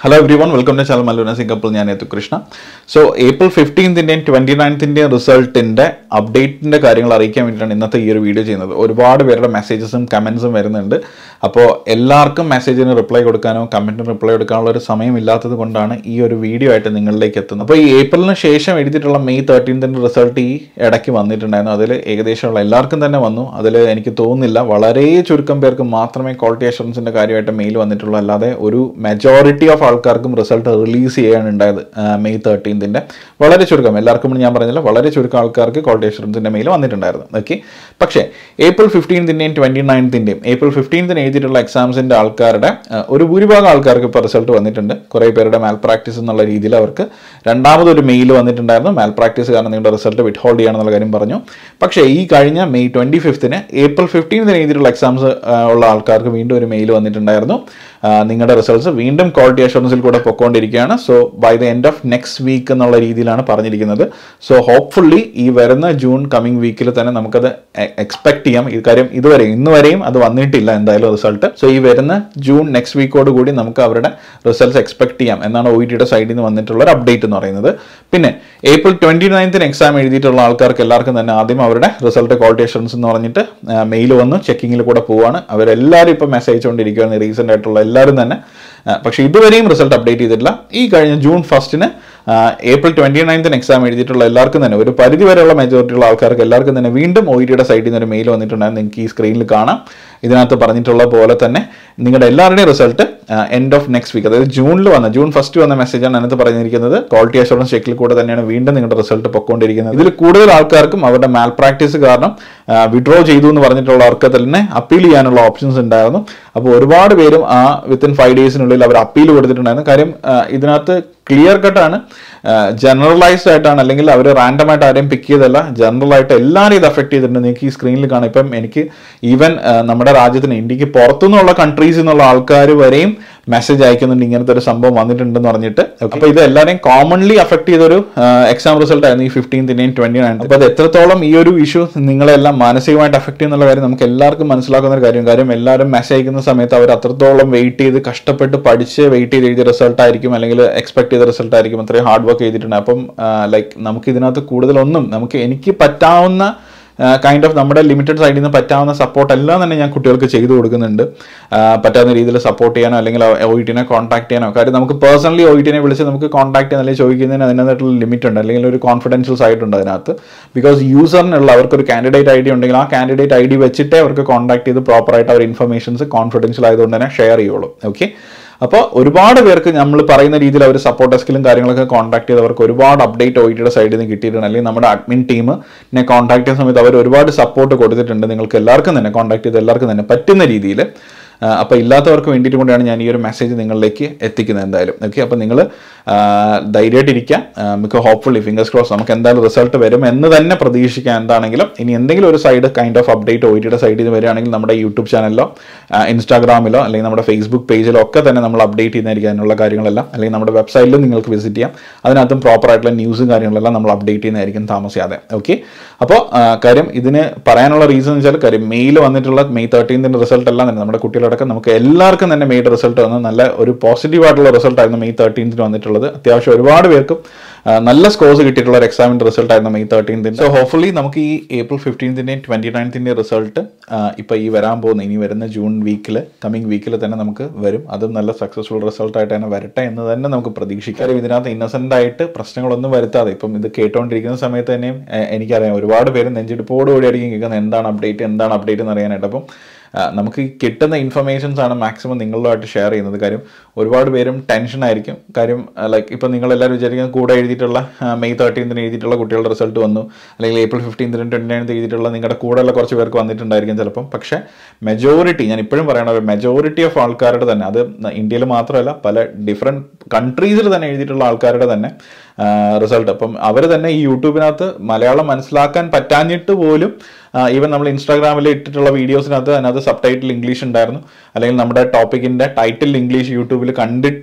hello everyone welcome to channel മല്ലൂന സിംഗപ്പിൾ ഞാൻ എത്തു കൃഷ്ണ സോ ഏപ്രിൽ ഫിഫ്റ്റീൻത്തിൻ്റെയും ട്വൻറ്റി നയൻത്തിൻ്റെയും റിസൾട്ടിൻ്റെ അപ്ഡേറ്റിൻ്റെ കാര്യങ്ങൾ അറിയിക്കാൻ വേണ്ടിയിട്ടാണ് ഇന്നത്തെ ഈ ഒരു വീഡിയോ ചെയ്യുന്നത് ഒരുപാട് പേരുടെ മെസ്സേജസും കമൻസും വരുന്നുണ്ട് അപ്പോൾ എല്ലാവർക്കും മെസ്സേജിന് റിപ്ലൈ കൊടുക്കാനോ കമൻറ്റിന് റിപ്ലൈ കൊടുക്കാനുള്ള ഒരു സമയം ഇല്ലാത്തത് കൊണ്ടാണ് ഈ ഒരു വീഡിയോ ആയിട്ട് നിങ്ങളിലേക്ക് എത്തുന്നത് അപ്പോൾ ഈ ഏപ്രിലിന് ശേഷം എഴുതിയിട്ടുള്ള മെയ് തേർട്ടീൻത്തിൻ്റെ റിസൾട്ട് ഈ ഇടയ്ക്ക് വന്നിട്ടുണ്ടായിരുന്നു അതിൽ ഏകദേശമുള്ള എല്ലാവർക്കും തന്നെ വന്നു അതിൽ എനിക്ക് തോന്നുന്നില്ല വളരെ ചുരുക്കം പേർക്ക് മാത്രമേ ക്വാളിറ്റി അഷുറൻസിൻ്റെ കാര്യമായിട്ട് മെയിൽ വന്നിട്ടുള്ളൂ അല്ലാതെ ഒരു മെജോറിറ്റി ഓഫ് ആൾക്കാർക്കും റിസൾട്ട് റിലീസ് ചെയ്യാനുണ്ടായത് ആ, മെയ് തേർട്ടീൻത്തിൻ്റെ വളരെ ചുരുക്കം എല്ലാവർക്കും ഞാൻ പറഞ്ഞില്ല വളരെ ചുരുക്കം ആൾക്കാർക്ക് ക്വാളിറ്റി അഷുറൻസിൻ്റെ മെയിൽ വന്നിട്ടുണ്ടായിരുന്നു ഓക്കെ പക്ഷേ ഏപ്രിൽ ഫിഫ്റ്റീൻത്തിൻ്റെയും ട്വൻറ്റി നയൻത്തിൻ്റെയും ഏപ്രിൽ ഫിഫ്റ്റീൻത്തിന് എഴുതിയിട്ടുള്ള എക്സാംസിൻ്റെ ആൾക്കാരുടെ ആ, ഒരു ഭൂരിഭാഗം ആൾക്കാർക്ക് ഇപ്പോൾ റിസൾട്ട് വന്നിട്ടുണ്ട് കുറേ പേരുടെ മാൽ പ്രാക്ടീസ് എന്നുള്ള രീതിയിൽ അവർക്ക് രണ്ടാമതൊരു മെയിൽ വന്നിട്ടുണ്ടായിരുന്നു മാൽ പ്രാക്ടീസ് കാരണം നിങ്ങളുടെ റിസൾട്ട് വിറ്റ് ഹോൾഡ് ചെയ്യണമെന്നുള്ള കാര്യം പറഞ്ഞു പക്ഷേ ഈ കഴിഞ്ഞ മെയ് ട്വൻറ്റി ഫിഫ്ത്തിന് ഏപ്രിൽ ഫിഫ്റ്റീൻത്തിന് എഴുതിയിട്ടുള്ള എക്സാംസ് ഉള്ള ആൾക്കാർക്ക് വീണ്ടും ഒരു മെയിൽ വന്നിട്ടുണ്ടായിരുന്നു ആ, നിങ്ങളുടെ റിസൾട്ട്സ് വീണ്ടും ക്വാളിറ്റി അഷുറൻസിൽ കൂടെ പൊക്കോണ്ടിരിക്കുകയാണ് so by the end of next week എന്നുള്ള രീതിയിലാണ് പറഞ്ഞിരിക്കുന്നത് സോ ഹോപ്പ്ഫുള്ളി ഈ വരുന്ന ജൂൺ കമ്മിങ് വീക്കിൽ തന്നെ നമുക്കത് എക്സ്പെക്ട് ചെയ്യാം ഈ കാര്യം ഇതുവരെ ഇന്ന് വരെയും അത് വന്നിട്ടില്ല എന്തായാലും റിസൾട്ട് സോ ഈ വരുന്ന ജൂൺ നെക്സ്റ്റ് വീക്കോട് കൂടി നമുക്ക് അവരുടെ റിസൾട്ട്സ് എക്സ്പെക്ട് ചെയ്യാം എന്നാണ് ഒ ടിയുടെ സൈഡിൽ നിന്ന് വന്നിട്ടുള്ള ഒരു അപ്ഡേറ്റ് എന്ന് പറയുന്നത് പിന്നെ ഏപ്രിൽ ട്വന്റി നയൻത്തിന് എക്സാം എഴുതിയിട്ടുള്ള ആൾക്കാർക്ക് എല്ലാവർക്കും തന്നെ ആദ്യം അവരുടെ റിസൾട്ട് ക്വാളിറ്റി അഷുറൻസ് എന്ന് പറഞ്ഞിട്ട് മെയിൽ വന്നു ചെക്കിങ്ങിൽ കൂടെ പോവാണ് അവരെല്ലാവരും ഇപ്പം മെസ്സേജ് അയച്ചുകൊണ്ടിരിക്കുകയാണ് റീസെൻ്റ് ആയിട്ടുള്ള എല്ലാവരും തന്നെ ആ, പക്ഷേ ഇതുവരെയും റിസൾട്ട് അപ്ഡേറ്റ് ചെയ്തിട്ടില്ല ഈ കഴിഞ്ഞ ജൂൺ ഫസ്റ്റിന് ഏപ്രിൽ ട്വന്റി നയൻത്തിന് എക്സാം എഴുതിയിട്ടുള്ള എല്ലാവർക്കും തന്നെ ഒരു പരിധി വരെയുള്ള മെജോറിറ്റി ഉള്ള ആൾക്കാർക്ക് എല്ലാവർക്കും തന്നെ വീണ്ടും ഒ ടിയുടെ സൈഡിൽ നിന്ന് ഒരു മെയിൽ വന്നിട്ടുണ്ടായിരുന്നു നിങ്ങൾക്ക് ഈ സ്ക്രീനിൽ കാണാം ഇതിനകത്ത് പറഞ്ഞിട്ടുള്ള പോലെ തന്നെ നിങ്ങളുടെ എല്ലാവരുടെയും result end of next week അതായത് ജൂണിൽ വന്ന ജൂൺ ഫസ്റ്റ് വന്ന മെസ്സേജാണ് അതിനകത്ത് പറഞ്ഞിരിക്കുന്നത് ക്വാളിറ്റി അഷുറൻസ് ചെക്കിൽ കൂടെ തന്നെയാണ് വീണ്ടും നിങ്ങളുടെ റിസൾട്ട് പൊക്കോണ്ടിരിക്കുന്നത് ഇതിൽ കൂടുതൽ ആൾക്കാർക്കും അവരുടെ മാൽ പ്രാക്ടീസ് കാരണം വിഡ്രോ ചെയ്തു എന്ന് പറഞ്ഞിട്ടുള്ളവർക്ക് തന്നെ അപ്പീൽ ചെയ്യാനുള്ള ഓപ്ഷൻസ് ഉണ്ടായിരുന്നു അപ്പോൾ ഒരുപാട് പേരും ആ വിത്തിൻ ഫൈവ് ഡേയ്സിനുള്ളിൽ അവർ അപ്പീൽ കൊടുത്തിട്ടുണ്ടായിരുന്നു കാര്യം ആ, ഇതിനകത്ത് ക്ലിയർ കട്ടാണ് ജനറലൈസ്ഡ് ആയിട്ടാണ് അല്ലെങ്കിൽ അവർ റാൻഡം ആയിട്ട് ആരെയും പിക്ക് ചെയ്തല്ല ജനറൽ ആയിട്ട് എല്ലാവരും ഇത് അഫക്ട് ചെയ്തിട്ടുണ്ട് നിങ്ങൾക്ക് ഈ സ്ക്രീനിൽ കാണാം ഇപ്പം എനിക്ക് ഈവൻ നമ്മുടെ രാജ്യത്തിന് ഇന്ത്യക്ക് പുറത്തുനിന്നുള്ള കൺട്രീസിൽ നിന്നുള്ള ആൾക്കാർ വരെയും മെസ്സേജ് അയക്കുന്നുണ്ട് ഇങ്ങനത്തെ ഒരു സംഭവം വന്നിട്ടുണ്ടെന്ന് പറഞ്ഞിട്ട് അപ്പോൾ ഇത് എല്ലാവരെയും കോമൺലി അഫക്ട് ചെയ്തൊരു എക്സാം റിസൾട്ട് ആയിരുന്നു ഈ ഫിഫ്റ്റീൻത്തിൻ്റെയും ട്വന്റി നയൻ അപ്പോൾ അത് എത്രത്തോളം ഈ ഒരു ഇഷ്യൂ നിങ്ങളെല്ലാം മാനസികമായിട്ട് അഫക്ട് ചെയ്യുന്നുള്ള കാര്യം നമുക്ക് എല്ലാവർക്കും മനസ്സിലാക്കുന്ന ഒരു കാര്യം കാര്യം എല്ലാവരും മെസ്സേജ് അയക്കുന്ന സമയത്ത് അവർ അത്രത്തോളം വെയിറ്റ് ചെയ്ത് കഷ്ടപ്പെട്ട് പഠിച്ച് വെയിറ്റ് ചെയ്ത് എഴുതിയ റിസൾട്ട് ആയിരിക്കും അല്ലെങ്കിൽ എക്സ്പെക്ട് ചെയ്ത റിസൾട്ട് ആയിരിക്കും അത്രയും ഹാർഡ് വർക്ക് ചെയ്തിട്ടുണ്ട് അപ്പം ലൈക്ക് നമുക്ക് ഇതിനകത്ത് കൂടുതലൊന്നും നമുക്ക് എനിക്ക് പറ്റാവുന്ന കൈൻഡ് ഓഫ് നമ്മുടെ ലിമിറ്റഡ് സൈഡിൽ നിന്ന് പറ്റാവുന്ന സപ്പോർട്ട് എല്ലാം തന്നെ ഞാൻ കുട്ടികൾക്ക് ചെയ്തു കൊടുക്കുന്നുണ്ട് ആ, പറ്റാവുന്ന രീതിയിൽ സപ്പോർട്ട് ചെയ്യാനോ അല്ലെങ്കിൽ ഒ ടിനെ കോൺടാക്ട് ചെയ്യാനോ കാര്യം നമുക്ക് പേഴ്സണലി ഒ ടിനെ വിളിച്ച് നമുക്ക് കോൺടാക്ട് ചെയ്യാൻ അല്ലെങ്കിൽ ചോദിക്കുന്നതിന് അതിനകത്തായിട്ടുള്ള ലിമിറ്റ് ഉണ്ട് അല്ലെങ്കിൽ ഒരു കോൺഫിഡൻഷ്യൽ സൈഡ് ഉണ്ട് അതിനകത്ത് ബിക്കോസ് യൂസറിനുള്ള അവർക്കൊരു കാൻഡിഡേറ്റ് ഐ ഡി ഉണ്ടെങ്കിൽ ആ കാൻഡിഡേറ്റ് ഐ ഡി വെച്ചിട്ടേ അവർക്ക് കോൺടാക്ട് ചെയ്ത് പ്രോപ്പറായിട്ട് അവർ ഇൻഫർമേഷൻസ് കോൺഫിഡൻഷ്യൽ ആയതുകൊണ്ട് തന്നെ ഷെയർ ചെയ്യുള്ളൂ ഓക്കെ അപ്പോൾ ഒരുപാട് പേർക്ക് നമ്മൾ പറയുന്ന രീതിയിൽ അവർ സപ്പോർട്ട് ഡെസ്കിലും കാര്യങ്ങളൊക്കെ കോൺടാക്ട് ചെയ്തവർക്ക് ഒരുപാട് അപ്ഡേറ്റ് ഒ ടിയുടെ സൈഡിൽ നിന്ന് കിട്ടിയിട്ടുണ്ട് അല്ലെങ്കിൽ നമ്മുടെ അഡ്മിൻ ടീമിനെ കോൺടാക്ട് ചെയ്യുന്ന സമയത്ത് അവർ ഒരുപാട് സപ്പോർട്ട് കൊടുത്തിട്ടുണ്ട് നിങ്ങൾക്ക് എല്ലാവർക്കും തന്നെ കോൺടാക്ട് ചെയ്ത് എല്ലാവർക്കും തന്നെ പറ്റുന്ന രീതിയിൽ അപ്പോൾ ഇല്ലാത്തവർക്ക് വേണ്ടിയിട്ട് കൊണ്ടാണ് ഞാൻ ഈ ഒരു മെസ്സേജ് നിങ്ങളിലേക്ക് എത്തിക്കുന്നത് എന്തായാലും ഓക്കെ അപ്പോൾ നിങ്ങൾ ധൈര്യമായിട്ടിരിക്കുക നമുക്ക് ഹോപ്പ്ഫുള്ളി ഫിംഗേഴ്സ് ക്രോസ് നമുക്ക് എന്തായാലും റിസൾട്ട് വരും എന്ന് തന്നെ പ്രതീക്ഷിക്കാം എന്താണെങ്കിലും ഇനി എന്തെങ്കിലും ഒരു side kind of update O ടിയുടെ സൈഡിൽ നിന്ന് വരികയാണെങ്കിൽ നമ്മുടെ യൂട്യൂബ് ചാനലിലോ ഇൻസ്റ്റാഗ്രാമിലോ അല്ലെങ്കിൽ നമ്മുടെ ഫേസ്ബുക്ക് പേജിലോ ഒക്കെ തന്നെ നമ്മൾ അപ്ഡേറ്റ് ചെയ്യുന്നതായിരിക്കും അതിനുള്ള കാര്യങ്ങളെല്ലാം അല്ലെങ്കിൽ നമ്മുടെ വെബ്സൈറ്റിലും നിങ്ങൾക്ക് വിസിറ്റ് ചെയ്യാം അതിനകത്തും പ്രോപ്പർ ആയിട്ടുള്ള ന്യൂസും കാര്യങ്ങളെല്ലാം നമ്മൾ അപ്ഡേറ്റ് ചെയ്യുന്നതായിരിക്കും താമസിയാതെ ഓക്കെ അപ്പോൾ കാര്യം ഇതിന് പറയാനുള്ള റീസൺ എന്ന് വെച്ചാൽ കാര്യം മെയിൽ വന്നിട്ടുള്ള മെയ് തേർട്ടീൻത്തിൻ്റെ റിസൾട്ട് എല്ലാം തന്നെ നമ്മുടെ കുട്ടികളടക്കം നമുക്ക് എല്ലാവർക്കും തന്നെ മെയ്ഡ് റിസൾട്ട് വന്ന് നല്ല ഒരു പോസിറ്റീവ് ആയിട്ടുള്ള റിസൾട്ട് ആയിരുന്നു മെയ് തേർട്ടീൻത്തിന് വന്നിട്ടുള്ളത് അത്യാവശ്യം ഒരുപാട് പേർക്കും ആ, നല്ല സ്കോർസ് കിട്ടിയിട്ടുള്ള ഒരു എക്സാമിൻ്റെ റിസൾട്ട് ആയിരുന്നു മെയ് തേർട്ടീൻത്തിന് സോ ഹോപ്പ്ഫുള്ളി നമുക്ക് ഈ ഏപ്രിൽ ഫിഫ്റ്റീൻത്തിൻ്റെയും ട്വൻറ്റി നയൻത്തിൻ്റെയും റിസൾട്ട് ഇപ്പോൾ ഈ വരാൻ പോകുന്ന ഇനി വരുന്ന ജൂൺ വീക്കിൽ കമ്മിങ് വീക്കിൽ തന്നെ നമുക്ക് വരും അതും നല്ല സക്സസ്ഫുൾ റിസൾട്ട് ആയിട്ട് തന്നെ വരട്ടെ എന്ന് തന്നെ നമുക്ക് പ്രതീക്ഷിക്കാം കാര്യം ഇതിനകത്ത് ഇന്നസെൻ്റ് ആയിട്ട് പ്രശ്നങ്ങളൊന്നും വരുത്താതെ ഇപ്പം ഇത് കേട്ടുകൊണ്ടിരിക്കുന്ന സമയത്ത് തന്നെയും എ- എനിക്കറിയാം ഒരുപാട് പേര് നെഞ്ചിടിപ്പോടുകൂടി ആയിരിക്കും കേൾക്കുന്നത് എന്താണ് അപ്ഡേറ്റ് എന്താണ് അപ്ഡേറ്റ് എന്ന് അറിയാനായിട്ട് അപ്പം ആ, നമുക്ക് ഈ കിട്ടുന്ന ഇൻഫർമേഷൻസ് ആണ് മാക്സിമം നിങ്ങളുമായിട്ട് ഷെയർ ചെയ്യുന്നത് കാര്യം ഒരുപാട് പേരും ടെൻഷൻ ആയിരിക്കും കാര്യം ലൈക്ക് ഇപ്പം നിങ്ങളെല്ലാവരും വിചാരിക്കുന്നത് കൂടെ എഴുതിയിട്ടുള്ള ആ, മെയ് തേർട്ടീൻത്തിന് എഴുതിയിട്ടുള്ള കുട്ടികളുടെ റിസൾട്ട് വന്നു അല്ലെങ്കിൽ ഏപ്രിൽ ഫിഫ്റ്റീൻത്തിന് ട്വൻറ്റി നയൻത്ത് എഴുതിയിട്ടുള്ള നിങ്ങളുടെ കൂടെയുള്ള കുറച്ച് പേർക്ക് വന്നിട്ടുണ്ടായിരിക്കും ചിലപ്പം പക്ഷേ മെജോറിറ്റി ഞാൻ ഇപ്പോഴും പറയണ മെജോറിറ്റി ഓഫ് ആൾക്കാരുടെ തന്നെ അത് ഇന്ത്യയിൽ മാത്രമല്ല പല ഡിഫറെൻറ്റ് കൺട്രീസിൽ തന്നെ എഴുതിയിട്ടുള്ള ആൾക്കാരുടെ തന്നെ റിസൾട്ട് അപ്പം അവർ തന്നെ ഈ യൂട്യൂബിനകത്ത് മലയാളം മനസ്സിലാക്കാൻ പറ്റാഞ്ഞിട്ട് പോലും ഈവൻ നമ്മൾ ഇൻസ്റ്റാഗ്രാമിൽ ഇട്ടിട്ടുള്ള വീഡിയോസിനകത്ത് അതിനകത്ത് സബ് ടൈറ്റിൽ ഇംഗ്ലീഷ് ഉണ്ടായിരുന്നു അല്ലെങ്കിൽ നമ്മുടെ ടോപ്പിക്കിൻ്റെ ടൈറ്റിൽ ഇംഗ്ലീഷ് യൂട്യൂബിൽ കണ്ടിട്ട്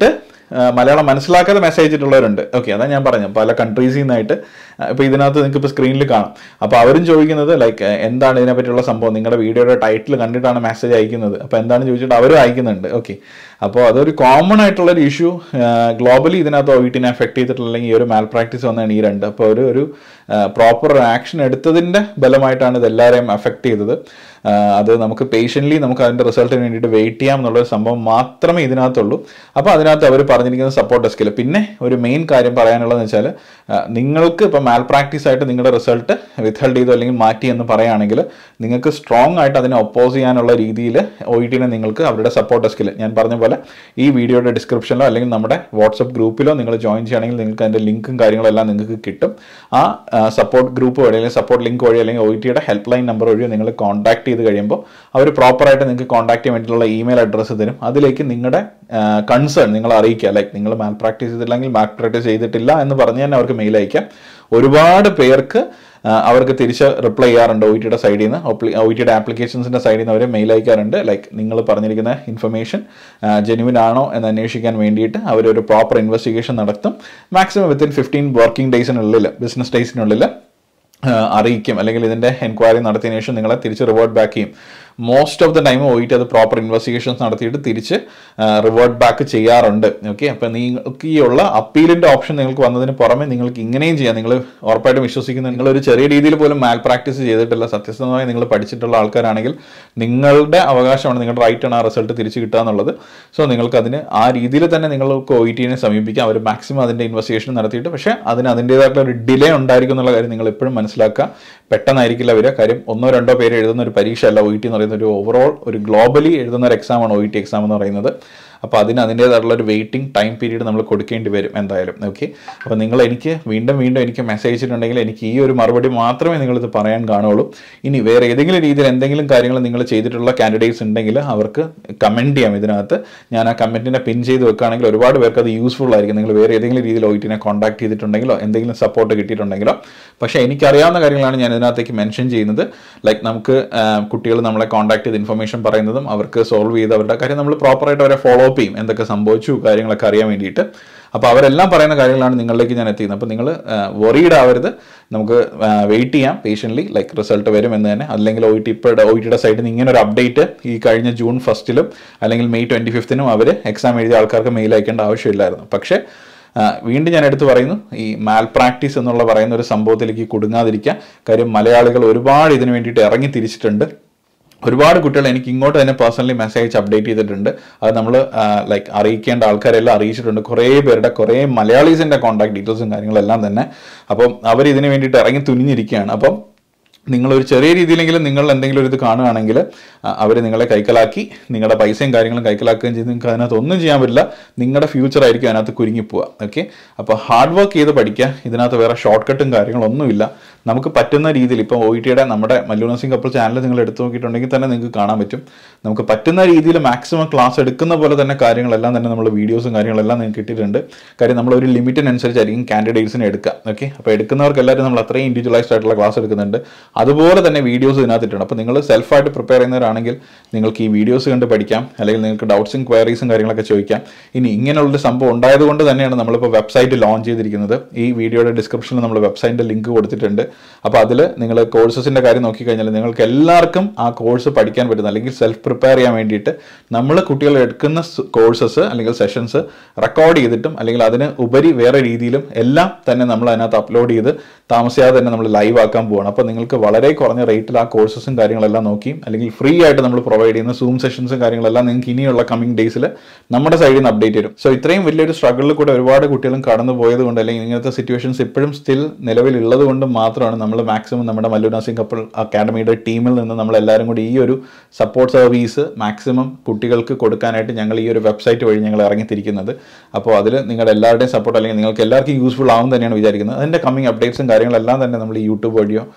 ആ, മലയാളം മനസ്സിലാക്കാതെ മെസ്സേജ് ഇട്ടുള്ളവരുണ്ട് ഓക്കെ അതാ ഞാൻ പറഞ്ഞത് പല കൺട്രീസിൽ നിന്നായിട്ട് ഇപ്പോൾ ഇതിനകത്ത് നിങ്ങൾക്ക് ഇപ്പോൾ സ്ക്രീനിൽ കാണാം അപ്പോൾ അവരും ചോദിക്കുന്നത് ലൈക്ക് എന്താണ് ഇതിനെപ്പറ്റിയുള്ള സംഭവം നിങ്ങളുടെ വീഡിയോയുടെ ടൈറ്റിൽ കണ്ടിട്ടാണ് മെസ്സേജ് അയക്കുന്നത് അപ്പോൾ എന്താണെന്ന് ചോദിച്ചിട്ട് അവരും അയക്കുന്നുണ്ട് ഓക്കെ അപ്പോൾ അതൊരു കോമൺ ആയിട്ടുള്ള ഒരു ഇഷ്യൂ ഗ്ലോബലി ഇതിനകത്ത് ഒ ടിനെ എഫക്ട് ചെയ്തിട്ടുള്ള അല്ലെങ്കിൽ ഈ ഒരു മാൽ പ്രാക്ടീസ് വന്നതാണ് ഈ രണ്ട് അപ്പോൾ ഒരു ഒരു പ്രോപ്പർ ആക്ഷൻ എടുത്തതിൻ്റെ ബലമായിട്ടാണ് ഇത് എല്ലാവരെയും എഫക്ട് ചെയ്തത് ആ, അത് നമുക്ക് പേഷ്യൻ്റ്ലി നമുക്ക് അതിൻ്റെ റിസൾട്ടിന് വേണ്ടിയിട്ട് വെയിറ്റ് ചെയ്യാം എന്നുള്ള ഒരു സംഭവം മാത്രമേ ഇതിനകത്തുള്ളൂ അപ്പോൾ അതിനകത്ത് അവർ പറഞ്ഞിരിക്കുന്ന സപ്പോർട്ട് ഡെസ്കിൽ പിന്നെ ഒരു മെയിൻ കാര്യം പറയാനുള്ളതെന്ന് വെച്ചാൽ ആ, നിങ്ങൾക്ക് ഇപ്പോൾ മാൽ പ്രാക്ടീസ് ആയിട്ട് നിങ്ങളുടെ റിസൾട്ട് വിത്ത്ഹൾഡ് ചെയ്തു അല്ലെങ്കിൽ മാറ്റി എന്ന് പറയുകയാണെങ്കിൽ നിങ്ങൾക്ക് സ്ട്രോങ് ആയിട്ട് അതിനെ ഒപ്പോസ് ചെയ്യാനുള്ള രീതിയിൽ ഒ ഇ ടിനെ നിങ്ങൾക്ക് അവരുടെ സപ്പോർട്ട് ഡെസ്കിൽ ഞാൻ പറഞ്ഞ പോലെ ഈ വീഡിയോയുടെ ഡിസ്ക്രിപ്ഷനിലോ അല്ലെങ്കിൽ നമ്മുടെ വാട്സപ്പ് ഗ്രൂപ്പിലോ നിങ്ങൾ ജോയിൻ ചെയ്യുകയാണെങ്കിൽ നിങ്ങൾക്ക് അതിൻ്റെ ലിങ്കും കാര്യങ്ങളെല്ലാം നിങ്ങൾക്ക് കിട്ടും ആ സപ്പോർട്ട് ഗ്രൂപ്പ് വഴി അല്ലെങ്കിൽ സപ്പോർട്ട് ലിങ്ക് വഴി അല്ലെങ്കിൽ ഒ ടിയുടെ ഹെൽപ്പ് ലൈൻ നമ്പർ വഴി നിങ്ങൾ കോൺടാക്ട് ചെയ്ത് കഴിയുമ്പോൾ അവർ പ്രോപ്പറായിട്ട് നിങ്ങൾക്ക് കോൺടാക്ട് ചെയ്യാൻ വേണ്ടിയിട്ടുള്ള ഇമെയിൽ അഡ്രസ്സ് തരും അതിലേക്ക് നിങ്ങളുടെ കൺസേൺ നിങ്ങൾ അറിയിക്കുക ലൈക്ക് നിങ്ങൾ മാൽ പ്രാക്ടീസ് ചെയ്തില്ലെങ്കിൽ മാൽ പ്രാക്ടീസ് ചെയ്തിട്ടില്ല എന്ന് പറഞ്ഞ് തന്നെ അവർക്ക് മെയിൽ അയക്കാം ഒരുപാട് പേർക്ക് ആ, അവർക്ക് തിരിച്ച് റിപ്ലൈ ചെയ്യാറുണ്ട് ഒ ടിയുടെ സൈഡിൽ നിന്ന് ഒ ടിയുടെ ആപ്ലിക്കേഷൻസിൻ്റെ സൈഡിൽ നിന്ന് അവർ മെയിൽ അയക്കാറുണ്ട് ലൈക്ക് നിങ്ങൾ പറഞ്ഞിരിക്കുന്ന ഇൻഫർമേഷൻ ജെനുവിൻ ആണോ എന്ന് അന്വേഷിക്കാൻ വേണ്ടിയിട്ട് അവരൊരു പ്രോപ്പർ ഇൻവെസ്റ്റിഗേഷൻ നടത്തും മാക്സിമം വിത്തിൻ ഫിഫ്റ്റീൻ വർക്കിംഗ് ഡേയ്സിനുള്ളിൽ ബിസിനസ് ഡേയ്സിനുള്ളിൽ അറിയിക്കും അല്ലെങ്കിൽ ഇതിൻ്റെ എൻക്വയറി നടത്തിയതിനു ശേഷം നിങ്ങളെ തിരിച്ച് റിവേർട്ട് ബാക്ക് ചെയ്യും മോസ്റ്റ് ഓഫ് ദ ടൈം പോയിട്ട് അത് പ്രോപ്പർ ഇൻവെസ്റ്റിഗേഷൻസ് നടത്തിയിട്ട് തിരിച്ച് റിവേർട്ട് ബാക്ക് ചെയ്യാറുണ്ട് ഓക്കെ അപ്പം നിങ്ങൾക്ക് ഈ ഉള്ള അപ്പീലിൻ്റെ ഓപ്ഷൻ നിങ്ങൾക്ക് വന്നതിന് പുറമെ നിങ്ങൾക്ക് ഇങ്ങനെയും ചെയ്യാം നിങ്ങൾ ഉറപ്പായിട്ടും വിശ്വസിക്കുന്ന നിങ്ങളൊരു ചെറിയ രീതിയിൽ പോലും മാൽ പ്രാക്ടീസ് ചെയ്തിട്ടില്ല സത്യസന്ധമായി നിങ്ങൾ പഠിച്ചിട്ടുള്ള ആൾക്കാരാണെങ്കിൽ നിങ്ങളുടെ അവകാശമാണ് നിങ്ങളുടെ റൈറ്റ് ആണ് ആ റിസൾട്ട് തിരിച്ച് കിട്ടുക എന്നുള്ളത് സോ നിങ്ങൾക്ക് അതിന് ആ രീതിയിൽ തന്നെ നിങ്ങൾക്ക് ഒ ഇ ടിനെ സമീപിക്കാം അവർ മാക്സിമം അതിൻ്റെ ഇൻവെസ്റ്റിഗേഷൻ നടത്തിയിട്ട് പക്ഷേ അതിന് അതിൻ്റേതായിട്ടുള്ള ഒരു ഡിലേ ഉണ്ടായിരിക്കും എന്നുള്ള കാര്യം നിങ്ങൾ എപ്പോഴും മനസ്സിലാക്കുക പെട്ടെന്നായിരിക്കില്ല വരിക കാര്യം ഒന്നോ രണ്ടോ പേര് എഴുതുന്ന ഒരു പരീക്ഷ അല്ല ഒ ഇ ടി എന്ന് പറയുന്ന ഒരു ഓവറോൾ ഒരു ഗ്ലോബലി എഴുതുന്ന ഒരു എക്സാമാണ് ഒ ഇ ടി എക്സാം എന്ന് പറയുന്നത് അപ്പോൾ അതിന് അതിൻ്റേതായിട്ടുള്ള ഒരു വെയിറ്റിംഗ് ടൈം പീരീഡ് നമ്മൾ കൊടുക്കേണ്ടി വരും എന്തായാലും ഓക്കെ അപ്പോൾ നിങ്ങൾ എനിക്ക് വീണ്ടും വീണ്ടും എനിക്ക് മെസ്സേജ് ചെയ്തിട്ടുണ്ടെങ്കിൽ എനിക്ക് ഈ ഒരു മറുപടി മാത്രമേ നിങ്ങളിത് പറയാൻ കാണുള്ളൂ ഇനി വേറെ ഏതെങ്കിലും രീതിയിൽ എന്തെങ്കിലും കാര്യങ്ങൾ നിങ്ങൾ ചെയ്തിട്ടുള്ള കാൻഡിഡേറ്റ്സ് ഉണ്ടെങ്കിൽ അവർക്ക് കമൻറ്റ് ചെയ്യാം ഇതിനകത്ത് ഞാൻ ആ കമൻറ്റിനെ പിൻ ചെയ്ത് വെക്കുകയാണെങ്കിൽ ഒരുപാട് പേർക്ക് അത് യൂസ്ഫുൾ ആയിരിക്കും നിങ്ങൾ വേറെ ഏതെങ്കിലും രീതിയിൽ ഒയിറ്റിനെ കോൺടാക്ട് ചെയ്തിട്ടുണ്ടെങ്കിലോ എന്തെങ്കിലും സപ്പോർട്ട് കിട്ടിയിട്ടുണ്ടെങ്കിലോ പക്ഷേ എനിക്കറിയാവുന്ന കാര്യങ്ങളാണ് ഞാൻ ഇതിനകത്തേക്ക് മെൻഷൻ ചെയ്യുന്നത് ലൈക്ക് നമുക്ക് കുട്ടികൾ നമ്മളെ കോൺടാക്ട് ചെയ്ത് ഇൻഫർമേഷൻ പറയുന്നതും അവർക്ക് സോൾവ് ചെയ്ത് അവരുടെ കാര്യം നമ്മൾ പ്രോപ്പറായിട്ട് അവരെ ഫോളോ അപ്പ് ചെയ്യും എന്തൊക്കെ സംഭവിച്ചു കാര്യങ്ങളൊക്കെ അറിയാൻ വേണ്ടിയിട്ട് അപ്പോൾ അവരെല്ലാം പറയുന്ന കാര്യങ്ങളാണ് നിങ്ങളിലേക്ക് ഞാൻ എത്തിക്കുന്നത് അപ്പോൾ നിങ്ങൾ വറീഡ് ആവരുത് നമുക്ക് വെയിറ്റ് ചെയ്യാം പേഷ്യൻ്റ്ലി ലൈക്ക് റിസൾട്ട് വരും എന്ന് തന്നെ അല്ലെങ്കിൽ ഒ ടി ഇപ്പോൾ ഒ ടിയുടെ സൈഡിൽ നിന്ന് ഇങ്ങനെ ഒരു അപ്ഡേറ്റ് ഈ കഴിഞ്ഞ ജൂൺ ഫസ്റ്റിലും അല്ലെങ്കിൽ മെയ് ട്വൻറ്റി ഫിഫ്തിനും അവർ എക്സാം എഴുതിയ ആൾക്കാർക്ക് മെയിൽ അയക്കേണ്ട ആവശ്യമില്ലായിരുന്നു പക്ഷേ ആ, വീണ്ടും ഞാൻ എടുത്തു പറയുന്നു ഈ മാൽ പ്രാക്ടീസ് എന്നുള്ള പറയുന്ന ഒരു സംഭവത്തിലേക്ക് കുടുങ്ങാതിരിക്കുക കാര്യം മലയാളികൾ ഒരുപാട് ഇതിനു വേണ്ടിയിട്ട് ഇറങ്ങി തിരിച്ചിട്ടുണ്ട് ഒരുപാട് കുട്ടികൾ എനിക്ക് ഇങ്ങോട്ട് തന്നെ പേഴ്സണലി മെസ്സേജ് അപ്ഡേറ്റ് ചെയ്തിട്ടുണ്ട് അത് നമ്മൾ ലൈക്ക് അറിയിക്കേണ്ട ആൾക്കാരെല്ലാം അറിയിച്ചിട്ടുണ്ട് കുറേ പേരുടെ കുറേ മലയാളീസിൻ്റെ കോൺടാക്ട് ഡീറ്റെയിൽസും കാര്യങ്ങളെല്ലാം തന്നെ അപ്പം അവർ ഇതിന് വേണ്ടിയിട്ട് ഇറങ്ങി തുനിഞ്ഞിരിക്കുകയാണ് അപ്പം നിങ്ങളൊരു ചെറിയ രീതിയിലെങ്കിലും നിങ്ങൾ എന്തെങ്കിലും ഒരു ഇത് കാണുകയാണെങ്കിൽ അവർ നിങ്ങളെ കൈക്കലാക്കി നിങ്ങളുടെ പൈസയും കാര്യങ്ങളും കൈക്കലാക്കുകയും ചെയ്ത് നിങ്ങൾക്ക് അതിനകത്ത് ഒന്നും ചെയ്യാൻ പറ്റില്ല നിങ്ങളുടെ ഫ്യൂച്ചർ ആയിരിക്കും അതിനകത്ത് കുരുങ്ങിപ്പോവുക ഓക്കെ അപ്പോൾ ഹാർഡ് വർക്ക് ചെയ്ത് പഠിക്കുക ഇതിനകത്ത് വേറെ ഷോർട്ട് കട്ടും കാര്യങ്ങളൊന്നുമില്ല നമുക്ക് പറ്റുന്ന രീതിയിൽ ഇപ്പോൾ ഒ ടിയുടെ നമ്മുടെ മല്ലു നഴ്സിംഗ് കപ്പിൾ ചാനൽ നിങ്ങൾ എടുത്തു നോക്കിയിട്ടുണ്ടെങ്കിൽ തന്നെ നിങ്ങൾക്ക് കാണാൻ പറ്റും നമുക്ക് പറ്റുന്ന രീതിയിൽ മാക്സിമം ക്ലാസ് എടുക്കുന്ന പോലെ തന്നെ കാര്യങ്ങളെല്ലാം തന്നെ നമ്മൾ വീഡിയോസും കാര്യങ്ങളെല്ലാം നിങ്ങൾക്ക് കിട്ടിയിട്ടുണ്ട് കാര്യം നമ്മൾ ഒരു ലിമിറ്റിനനുസരിച്ചായിരിക്കും കാൻഡിഡേറ്റ്സിനെ എടുക്കുക ഓക്കെ അപ്പോൾ എടുക്കുന്നവർക്ക് എല്ലാവരും നമ്മൾ അത്രയും ഇൻഡിവിജ്വലൈസ്ഡ് ആയിട്ടുള്ള ക്ലാസ് എടുക്കുന്നുണ്ട് അതുപോലെ തന്നെ വീഡിയോസ് ഇതിനകത്തിട്ടുണ്ട് അപ്പോൾ നിങ്ങൾ സെൽഫായിട്ട് പ്രിപ്പയർ ചെയ്യുന്നവരാണെങ്കിൽ നിങ്ങൾക്ക് ഈ വീഡിയോസ് കണ്ട് പഠിക്കാം അല്ലെങ്കിൽ നിങ്ങൾക്ക് ഡൗട്ട്സും ക്വയറീസും കാര്യങ്ങളൊക്കെ ചോദിക്കാം ഇനി ഇങ്ങനെയുള്ളൊരു സംഭവം ഉണ്ടായതുകൊണ്ട് തന്നെയാണ് നമ്മളിപ്പോൾ വെബ്സൈറ്റ് ലോഞ്ച് ചെയ്തിരിക്കുന്നത് ഈ വീഡിയോയുടെ ഡിസ്ക്രിപ്ഷനിൽ നമ്മൾ വെബ്സൈറ്റിൻ്റെ ലിങ്ക് കൊടുത്തിട്ടുണ്ട് അപ്പോൾ അതിൽ നിങ്ങൾ കോഴ്സസിൻ്റെ കാര്യം നോക്കിക്കഴിഞ്ഞാൽ നിങ്ങൾക്ക് എല്ലാവർക്കും ആ കോഴ്സ് പഠിക്കാൻ പറ്റുന്ന അല്ലെങ്കിൽ സെൽഫ് പ്രിപ്പയർ ചെയ്യാൻ വേണ്ടിയിട്ട് നമ്മൾ കുട്ടികൾ എടുക്കുന്ന കോഴ്സസ് അല്ലെങ്കിൽ സെഷൻസ് റെക്കോർഡ് ചെയ്തിട്ടും അല്ലെങ്കിൽ അതിന് ഉപരി വേറെ രീതിയിലും എല്ലാം തന്നെ നമ്മൾ അതിനകത്ത് അപ്ലോഡ് ചെയ്ത് താമസിയാതെ തന്നെ നമ്മൾ ലൈവ് ആക്കാൻ പോവാണ് അപ്പോൾ നിങ്ങൾക്ക് വളരെ കുറഞ്ഞ റേറ്റിൽ ആ കോഴ്സസും കാര്യങ്ങളെല്ലാം നോക്കി അല്ലെങ്കിൽ ഫ്രീ ആയിട്ട് നമ്മൾ പ്രൊവൈഡ് ചെയ്യുന്ന സൂം സെഷൻസും കാര്യങ്ങളെല്ലാം നിങ്ങൾക്ക് ഇനിയുള്ള കമ്മിങ് ഡേയ്സിൽ നമ്മുടെ സൈഡിൽ നിന്ന് അപ്ഡേറ്റ് വരും സോ ഇത്രയും വലിയൊരു സ്ട്രഗിളിൽ കൂടെ ഒരുപാട് കുട്ടികളും കടന്നു പോയത് കൊണ്ട് അല്ലെങ്കിൽ ഇങ്ങനത്തെ സിറ്റുവേഷൻസ് ഇപ്പോഴും സ്റ്റിൽ നിലവിലുള്ളത് കൊണ്ട് മാത്രമാണ് നമ്മൾ മാക്സിമം നമ്മുടെ മല്ലു നഴ്സിംഗ് കപ്പിൾ അക്കാഡമിയുടെ ടീമിൽ നിന്ന് നമ്മൾ എല്ലാവരും കൂടി ഈ ഒരു സപ്പോർട്ട് സർവീസ് മാക്സിമം കുട്ടികൾക്ക് കൊടുക്കാനായിട്ട് ഞങ്ങൾ ഈ ഒരു വെബ്സൈറ്റ് വഴി ഞങ്ങൾ ഇറങ്ങിത്തിരിക്കുന്നത് അപ്പോൾ അതിൽ നിങ്ങളുടെ എല്ലാവരുടെയും സപ്പോർട്ട് അല്ലെങ്കിൽ നിങ്ങൾക്ക് എല്ലാവർക്കും യൂസ്ഫുൾ ആവും തന്നെയാണ് വിചാരിക്കുന്നത് അതിൻ്റെ കമ്മിങ് അപ്ഡേറ്റ്സും കാര്യങ്ങളെല്ലാം തന്നെ നമ്മൾ ഈ യൂട്യൂബ് വഴിയോ നമ്മുടെ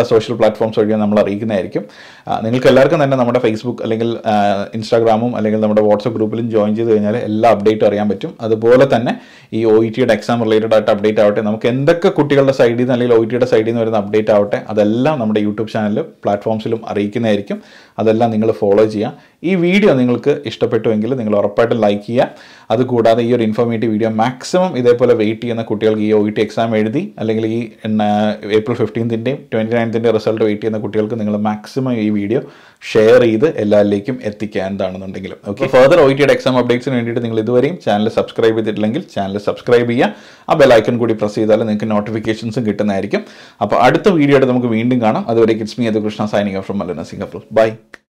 സോഷ്യൽ പ്ലാറ്റ്ഫോംസ് വഴി നമ്മൾ അറിയിക്കുന്നതായിരിക്കും ആ, നിങ്ങൾക്ക് എല്ലാവർക്കും തന്നെ നമ്മുടെ ഫേസ്ബുക്ക് അല്ലെങ്കിൽ ആ, ഇൻസ്റ്റാഗ്രാമും അല്ലെങ്കിൽ നമ്മുടെ വാട്സപ്പ് ഗ്രൂപ്പിലും ജോയിൻ ചെയ്ത് കഴിഞ്ഞാൽ എല്ലാ അപ്ഡേറ്റും അറിയാൻ പറ്റും അതുപോലെ തന്നെ ഈ ഒ ഇ ടിയുടെ എക്സാം റിലേറ്റഡ് ആയിട്ട് അപ്ഡേറ്റ് ആവട്ടെ നമുക്ക് എന്തൊക്കെ കുട്ടികളുടെ സൈഡിൽ നിന്ന് അല്ലെങ്കിൽ ഒ ഇ ടിയുടെ സൈഡിൽ നിന്ന് വരുന്ന അപ്ഡേറ്റ് ആവട്ടെ അതെല്ലാം നമ്മുടെ യൂട്യൂബ് ചാനലിലും പ്ലാറ്റ്ഫോംസിലും അറിയിക്കുന്നതായിരിക്കും അതെല്ലാം നിങ്ങൾ ഫോളോ ചെയ്യുക ഈ വീഡിയോ നിങ്ങൾക്ക് ഇഷ്ടപ്പെട്ടുവെങ്കിൽ നിങ്ങൾ ഉറപ്പായിട്ടും ലൈക്ക് ചെയ്യുക അതുകൂടാതെ ഈ ഒരു ഇൻഫോർമേറ്റീവ് വീഡിയോ മാക്സിമം ഇതേപോലെ വെയിറ്റ് ചെയ്യുന്ന കുട്ടികൾക്ക് ഈ ഒ ഇ ടി എക്സാം എഴുതി അല്ലെങ്കിൽ ഈ എന്ന ഏപ്രിൽ ഫിഫ്റ്റീൻത്തിൻ്റെയും ട്വൻറ്റി നയൻത്തിൻ്റെയും റിസൾട്ട് വെയിറ്റ് ചെയ്യുന്ന കുട്ടികൾക്ക് നിങ്ങൾ മാക്സിമം ഈ വീഡിയോ ഷെയർ ചെയ്ത് എല്ലാവരിലേക്കും എത്തിക്കുക എന്താണെന്നുണ്ടെങ്കിലും ഓക്കെ ഫർദർ ഒ ഇ ടിയുടെ എക്സാം അപ്ഡേറ്റ്സിന് വേണ്ടിയിട്ട് നിങ്ങൾ ഇതുവരെയും ചാനൽ സബ്സ്ക്രൈബ് ചെയ്തിട്ടില്ലെങ്കിൽ ചാനൽ സബ്സ്ക്രൈബ് ചെയ്യുക ആ ബെലൈക്കൺ കൂടി പ്രസ് ചെയ്താൽ നിങ്ങൾക്ക് നോട്ടിഫിക്കേഷൻസും കിട്ടുന്നതായിരിക്കും അപ്പോൾ അടുത്ത വീഡിയോ ആയിട്ട് നമുക്ക് വീണ്ടും കാണാം അതുവരെ കിറ്റ്സ് മീ അത് കൃഷ്ണ സൈനിങ് ഫ്രം മലന സിംഗപ്പൂർ ബൈ